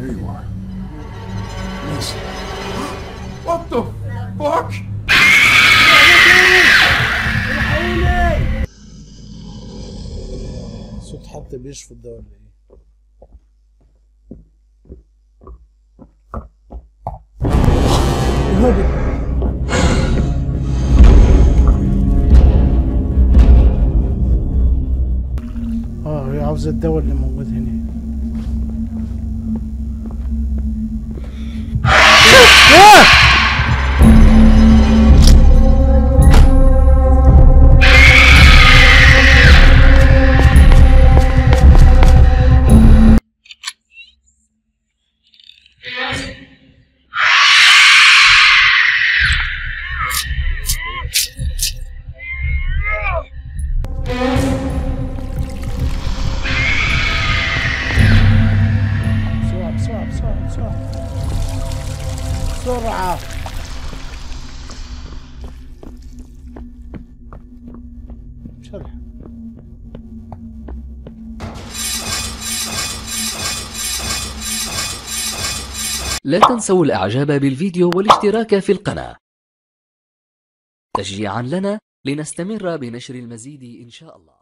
Here you are. Mason. What the fuck? صوت حد بيشفط ده ولا ايه يهبط اه هي عاوزة الدواء اللي موجود هنا بسرعة بسرعة بسرعة بسرعة بسرعة مش هلحق لا تنسوا الاعجاب بالفيديو والاشتراك في القناة تشجيعا لنا لنستمر بنشر المزيد ان شاء الله